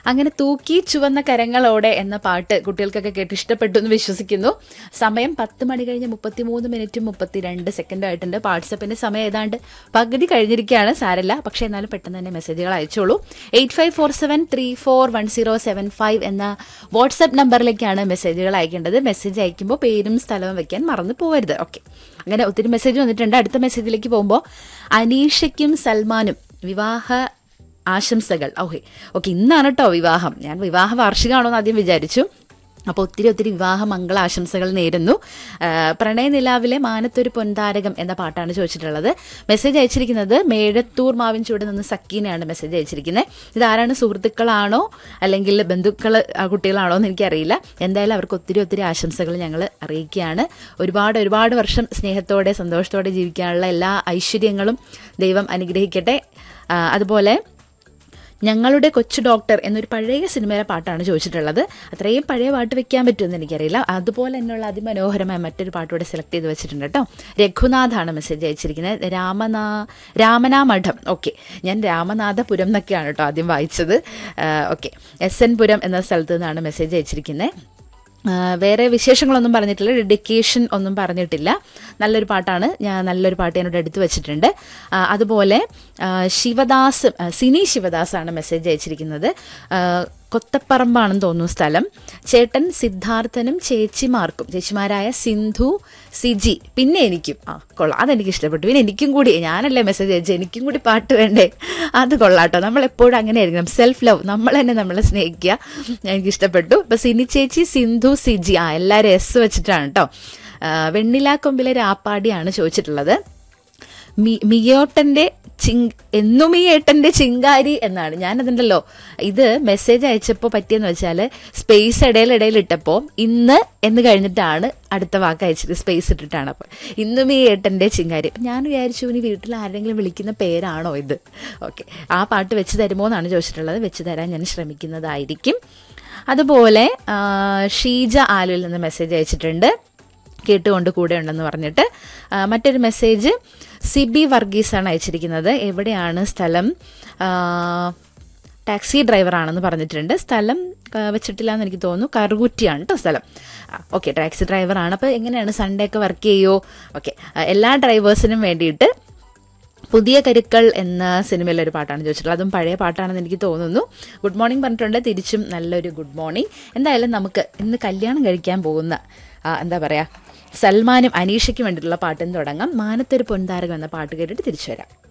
അങ്ങനെ തൂക്കി ചുവന്ന കരങ്ങളോടെ എന്ന പാട്ട് കുട്ടികൾക്കൊക്കെ കേട്ട് ഇഷ്ടപ്പെട്ടു എന്ന് വിശ്വസിക്കുന്നു സമയം പത്ത് മണി കഴിഞ്ഞ് മുപ്പത്തിമൂന്ന് മിനിറ്റും മുപ്പത്തിരണ്ട് സെക്കൻഡും ആയിട്ടുണ്ട് വാട്സപ്പിന്റെ സമയം ഏതാണ്ട് പകുതി കഴിഞ്ഞിരിക്കുകയാണ് സാരല്ല പക്ഷേ എന്നാലും പെട്ടെന്ന് തന്നെ മെസ്സേജുകൾ അയച്ചോളൂ eight five four seven three four one zero seven five എന്ന വാട്സപ്പ് നമ്പറിലേക്കാണ് മെസ്സേജുകൾ അയക്കേണ്ടത് മെസ്സേജ് അയക്കുമ്പോൾ പേരും സ്ഥലവും വെക്കാൻ മറന്നു പോകരുത് ഓക്കെ അങ്ങനെ ഒത്തിരി മെസ്സേജ് വന്നിട്ടുണ്ട് അടുത്ത മെസ്സേജിലേക്ക് പോകുമ്പോൾ അനീഷയ്ക്കും സൽമാനും വിവാഹ ആശംസകൾ ഓക്കെ ഓക്കെ ഇന്നാണ് കേട്ടോ വിവാഹം ഞാൻ വിവാഹ വാർഷികമാണോ എന്ന് ആദ്യം വിചാരിച്ചു അപ്പോൾ ഒത്തിരി ഒത്തിരി വിവാഹ മംഗള ആശംസകൾ നേരുന്നു ആ, പ്രണയ നിലാവിലെ മാനത്തൊരു പൊൻതാരകം എന്ന പാട്ടാണ് ചോദിച്ചിട്ടുള്ളത് മെസ്സേജ് അയച്ചിരിക്കുന്നത് മേഴത്തൂർ മാവിൻ ചൂട് നിന്ന് സക്കീനയാണ് മെസ്സേജ് അയച്ചിരിക്കുന്നത് ഇതാരാണ് സുഹൃത്തുക്കളാണോ അല്ലെങ്കിൽ ബന്ധുക്കൾ കുട്ടികളാണോ എന്ന് എനിക്കറിയില്ല എന്തായാലും അവർക്ക് ഒത്തിരി ഒത്തിരി ആശംസകൾ ഞങ്ങൾ അറിയിക്കുകയാണ് ഒരുപാട് ഒരുപാട് വർഷം സ്നേഹത്തോടെ സന്തോഷത്തോടെ ജീവിക്കാനുള്ള എല്ലാ ഐശ്വര്യങ്ങളും ദൈവം അനുഗ്രഹിക്കട്ടെ ആ, അതുപോലെ ഞങ്ങളുടെ കൊച്ചു ഡോക്ടർ എന്നൊരു പഴയ സിനിമയിലെ പാട്ടാണ് ചോദിച്ചിട്ടുള്ളത് അത്രയും പഴയ പാട്ട് വെക്കാൻ പറ്റുമെന്ന് എനിക്കറിയില്ല അതുപോലെ തന്നെയുള്ള അതിമനോഹരമായ മറ്റൊരു പാട്ട് കൂടെ സെലക്ട് ചെയ്ത് വെച്ചിട്ടുണ്ട് കേട്ടോ രഘുനാഥാണ് മെസ്സേജ് അയച്ചിരിക്കുന്നത് രാമനാ രാമനാമഠം ഓക്കെ ഞാൻ രാമനാഥപുരം എന്നൊക്കെയാണ് കേട്ടോ ആദ്യം വായിച്ചത് ഓക്കെ എസ് എൻ പുരം എന്ന സ്ഥലത്ത് നിന്നാണ് മെസ്സേജ് അയച്ചിരിക്കുന്നത് ആ, വേറെ വിശേഷങ്ങളൊന്നും പറഞ്ഞിട്ടില്ല ഡെഡിക്കേഷൻ ഒന്നും പറഞ്ഞിട്ടില്ല നല്ലൊരു പാട്ടാണ് ഞാൻ നല്ലൊരു പാട്ട് എന്നോട് എടുത്തു വെച്ചിട്ടുണ്ട് ആ, അതുപോലെ ആ, ശിവദാസ് ആ, സിനി ശിവദാസാണ് മെസ്സേജ് അയച്ചിരിക്കുന്നത് ആ, കൊത്തപ്പറമ്പാണെന്ന് തോന്നുന്നു സ്ഥലം ചേട്ടൻ സിദ്ധാർത്ഥനും ചേച്ചിമാർക്കും ചേച്ചിമാരായ സിന്ധു സിജി പിന്നെ എനിക്കും ആ കൊള്ളാം അതെനിക്ക് ഇഷ്ടപ്പെട്ടു പിന്നെ എനിക്കും കൂടി ഞാനല്ലേ മെസ്സേജ് അയച്ചത് എനിക്കും കൂടി പാട്ട് വേണ്ടേ അത് കൊള്ളാട്ടോ നമ്മൾ എപ്പോഴും അങ്ങനെ ആയിരിക്കണം സെൽഫ് ലവ് നമ്മൾ തന്നെ നമ്മളെ സ്നേഹിക്കുക എനിക്ക് ഇഷ്ടപ്പെട്ടു ഇപ്പൊ സിനി ചേച്ചി സിന്ധു സിജി ആ എല്ലാവരും എസ് വെച്ചിട്ടാണ് കേട്ടോ വെണ്ണിലാ കൊമ്പിലെ രാപ്പാടിയാണ് ചോദിച്ചിട്ടുള്ളത് മി- മിയോട്ടന്റെ ചിങ് എന്നും ഈ ഏട്ടന്റെ ചിങ്കാരി എന്നാണ് ഞാനതുണ്ടല്ലോ ഇത് മെസ്സേജ് അയച്ചപ്പോൾ പറ്റിയെന്ന് വെച്ചാൽ സ്പേസ് ഇടയിലിടയിൽ ഇട്ടപ്പോൾ ഇന്ന് എന്ന് കഴിഞ്ഞിട്ടാണ് അടുത്ത വാക്ക് അയച്ചത് സ്പേസ് ഇട്ടിട്ടാണ് അപ്പോൾ ഇന്നും ഈ ഏട്ടന്റെ ചിങ്കാരി അപ്പം ഞാൻ വിചാരിച്ചു ഇനി വീട്ടിൽ ആരെങ്കിലും വിളിക്കുന്ന പേരാണോ ഇത് ഓക്കെ ആ പാട്ട് വെച്ച് തരുമോ എന്നാണ് ചോദിച്ചിട്ടുള്ളത് വെച്ച് തരാൻ ഞാൻ ശ്രമിക്കുന്നതായിരിക്കും അതുപോലെ ആ, ഷീജ ആലുവിൽ നിന്ന് മെസ്സേജ് അയച്ചിട്ടുണ്ട് കേട്ടുകൊണ്ട് കൂടെ ഉണ്ടെന്ന് പറഞ്ഞിട്ട് ആ, മറ്റൊരു മെസ്സേജ് സിബി വർഗീസാണ് അയച്ചിരിക്കുന്നത് എവിടെയാണ് സ്ഥലം ആ, ടാക്സി ഡ്രൈവറാണെന്ന് പറഞ്ഞിട്ടുണ്ട് സ്ഥലം ആ, വെച്ചിട്ടില്ല എന്ന് എനിക്ക് തോന്നുന്നു കറുകുറ്റിയാണ് കേട്ടോ സ്ഥലം ഓക്കെ ടാക്സി ഡ്രൈവറാണ് അപ്പോൾ എങ്ങനെയാണ് സൺഡേ ഒക്കെ വർക്ക് ചെയ്യുമോ ഓക്കെ എല്ലാ ഡ്രൈവേഴ്സിനും വേണ്ടിയിട്ട് പുതിയ കരുക്കൾ എന്ന സിനിമയിലെ ഒരു പാട്ടാണ് ചോദിച്ചിട്ടുള്ളത് അതും പഴയ പാട്ടാണെന്ന് എനിക്ക് തോന്നുന്നു ഗുഡ് മോർണിംഗ് പറഞ്ഞിട്ടുണ്ട് തിരിച്ചും നല്ലൊരു ഗുഡ് മോർണിംഗ് എന്തായാലും നമുക്ക് ഇന്ന് കല്യാണം കഴിക്കാൻ പോകുന്ന ആ, എന്താ പറയുക സൽമാനും അനീഷയ്ക്കും വേണ്ടിയിട്ടുള്ള പാട്ടും തുടങ്ങാം മാനത്തൊരു പൊൻതാരകം എന്ന പാട്ട് കേട്ടിട്ട് തിരിച്ചു വരാം